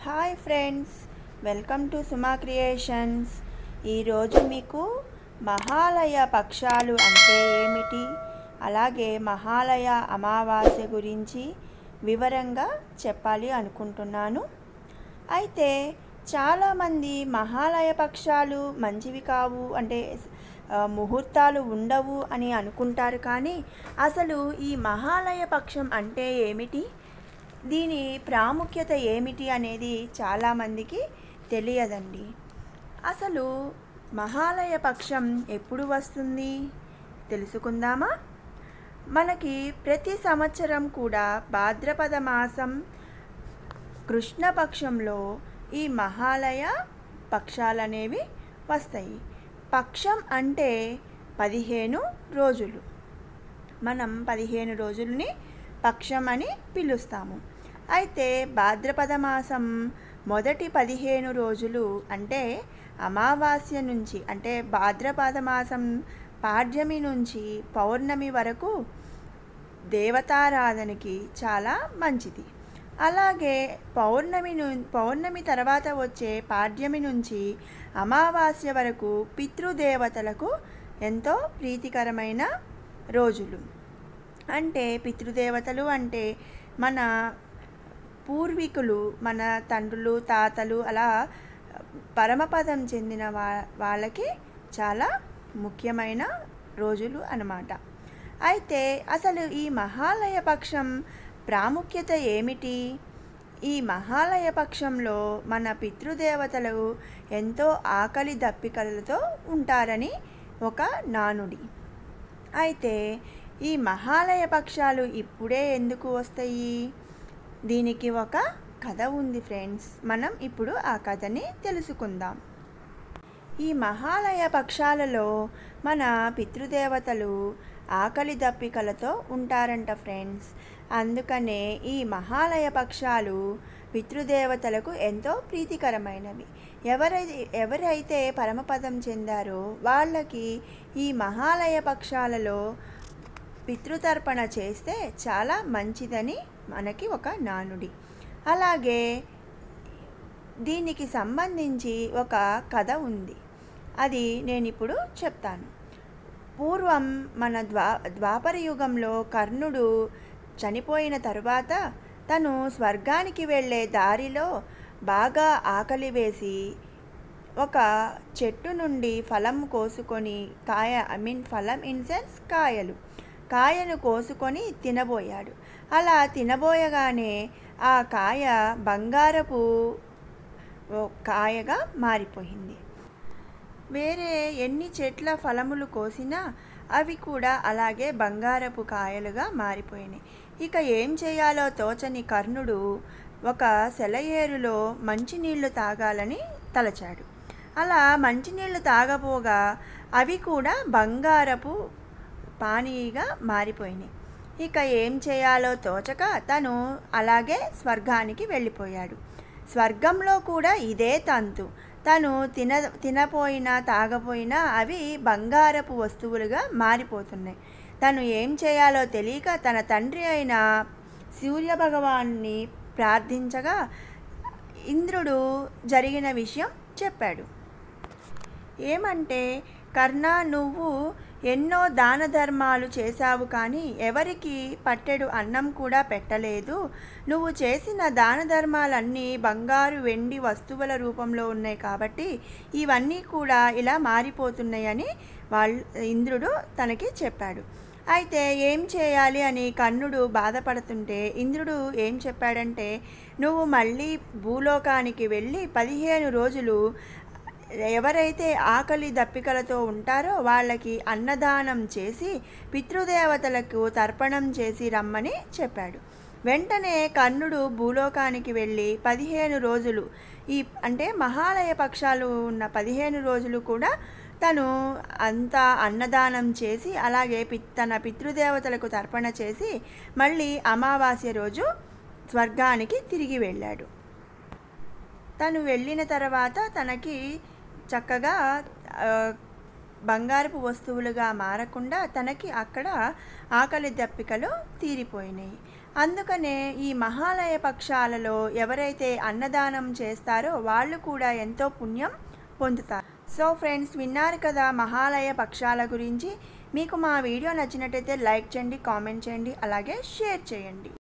hi friends welcome to Suma creations ఈరోజు మీకు మహాలయ పక్షాలు అంటే ఏమిటి అలాగే మహాలయ అమావాస్య గురించి వివరంగా చెప్పాలి అనుకుంటున్నాను అయితే చాలామంది మహాలయ పక్షాలు మంచివి కావు అంటే ఆ, ముహూర్తాలు ఉండవు అని అనుకుంటారు కానీ అసలు ఈ మహాలయ పక్షం అంటే ఏమిటి దీని ప్రాముఖ్యత ఏమిటి అనేది చాలామందికి తెలియదండి అసలు మహాలయ పక్షం ఎప్పుడు వస్తుంది తెలుసుకుందామా మనకి ప్రతి సంవత్సరం కూడా భాద్రపద మాసం కృష్ణపక్షంలో ఈ మహాలయ పక్షాలనేవి వస్తాయి పక్షం అంటే పదిహేను రోజులు మనం పదిహేను రోజుల్ని పక్షం అని పిలుస్తాము అయితే భాద్రపద మాసం మొదటి పదిహేను రోజులు అంటే అమావాస్య నుంచి అంటే భాద్రపద మాసం పాడ్యమి నుంచి పౌర్ణమి వరకు దేవతారాధనకి చాలా మంచిది అలాగే పౌర్ణమి ను పౌర్ణమి తర్వాత వచ్చే పాడ్యమి నుంచి అమావాస్య వరకు పితృదేవతలకు ఎంతో ప్రీతికరమైన రోజులు అంటే పితృదేవతలు అంటే మన పూర్వీకులు మన తండ్రులు తాతలు అలా పరమపదం చెందిన వా వాళ్ళకి చాలా ముఖ్యమైన రోజులు అన్నమాట అయితే అసలు ఈ మహాలయ పక్షం ప్రాముఖ్యత ఏమిటి ఈ మహాలయ పక్షంలో మన పితృదేవతలు ఎంతో ఆకలి దప్పికలతో ఉంటారని ఒక నానుడి అయితే ఈ మహాలయ పక్షాలు ఇప్పుడే ఎందుకు వస్తాయి దీనికి ఒక కథ ఉంది ఫ్రెండ్స్ మనం ఇప్పుడు ఆ కథని తెలుసుకుందాం ఈ మహాలయ పక్షాలలో మన పితృదేవతలు ఆకలి దప్పికలతో ఉంటారంట ఫ్రెండ్స్ అందుకనే ఈ మహాలయ పక్షాలు పితృదేవతలకు ఎంతో ప్రీతికరమైనవి ఎవరైతే ఎవరైతే పరమపదం చెందారో వాళ్ళకి ఈ మహాలయ పక్షాలలో పితృతర్పణ చేస్తే చాలా మంచిదని మనకి ఒక నానుడి అలాగే దీనికి సంబంధించి ఒక కథ ఉంది అది నేను ఇప్పుడు చెప్తాను పూర్వం మన ద్వా ద్వాపర యుగంలో కర్ణుడు చనిపోయిన తరువాత తను స్వర్గానికి వెళ్ళే దారిలో బాగా ఆకలి వేసి ఒక చెట్టు నుండి ఫలం కోసుకొని కాయ ఐ మీన్ ఫలం ఇన్ సెన్స్ కాయలు కాయను కోసుకొని తినబోయాడు అలా తినబోయగానే ఆ కాయ బంగారపు ఓ కాయగా మారిపోయింది వేరే ఎన్ని చెట్ల ఫలములు కోసినా అవి కూడా అలాగే బంగారపు కాయలుగా మారిపోయినాయి ఇక ఏం చేయాలో తోచని కర్ణుడు ఒక సెలయేరులో మంచినీళ్లు తాగాలని తలచాడు అలా మంచినీళ్లు తాగబోగా అవి కూడా బంగారపు పానీగా మారిపోయినాయి ఇక ఏం చేయాలో తోచక తను అలాగే స్వర్గానికి వెళ్ళిపోయాడు స్వర్గంలో కూడా ఇదే తంతు తను తిన తినపోయినా తాగపోయినా అవి బంగారపు వస్తువులుగా మారిపోతున్నాయి తను ఏం చేయాలో తెలియక తన తండ్రి అయిన సూర్యభగవాన్ని ప్రార్థించగా ఇంద్రుడు జరిగిన విషయం చెప్పాడు ఏమంటే కర్ణ నువ్వు ఎన్నో దాన ధర్మాలు చేశావు కానీ ఎవరికి పట్టెడు అన్నం కూడా పెట్టలేదు నువ్వు చేసిన దాన ధర్మాలన్నీ బంగారు వెండి వస్తువుల రూపంలో ఉన్నాయి కాబట్టి ఇవన్నీ కూడా ఇలా మారిపోతున్నాయని వాళ్ళు ఇంద్రుడు తనకి చెప్పాడు అయితే ఏం చేయాలి అని కర్ణుడు బాధపడుతుంటే ఇంద్రుడు ఏం చెప్పాడంటే నువ్వు మళ్ళీ భూలోకానికి వెళ్ళి పదిహేను రోజులు ఎవరైతే ఆకలి దప్పికలతో ఉంటారో వాళ్ళకి అన్నదానం చేసి పితృదేవతలకు తర్పణం చేసి రమ్మని చెప్పాడు వెంటనే కర్ణుడు భూలోకానికి వెళ్ళి పదిహేను రోజులు ఈ అంటే మహాలయ పక్షాలు ఉన్న పదిహేను రోజులు కూడా తను అంతా అన్నదానం చేసి అలాగే పి తన పితృదేవతలకు తర్పణ చేసి మళ్ళీ అమావాస్య రోజు స్వర్గానికి తిరిగి వెళ్ళాడు తను వెళ్ళిన తర్వాత తనకి చక్కగా ఆ, బంగారపు వస్తువులుగా మారకుండా తనకి అక్కడ ఆకలి దప్పికలు తీరిపోయినాయి అందుకనే ఈ మహాలయ పక్షాలలో ఎవరైతే అన్నదానం చేస్తారో వాళ్ళు కూడా ఎంతో పుణ్యం పొందుతారు సో ఫ్రెండ్స్ విన్నారు కదా మహాలయ పక్షాల గురించి మీకు మా వీడియో నచ్చినట్టయితే లైక్ చేయండి కామెంట్ చేయండి అలాగే షేర్ చేయండి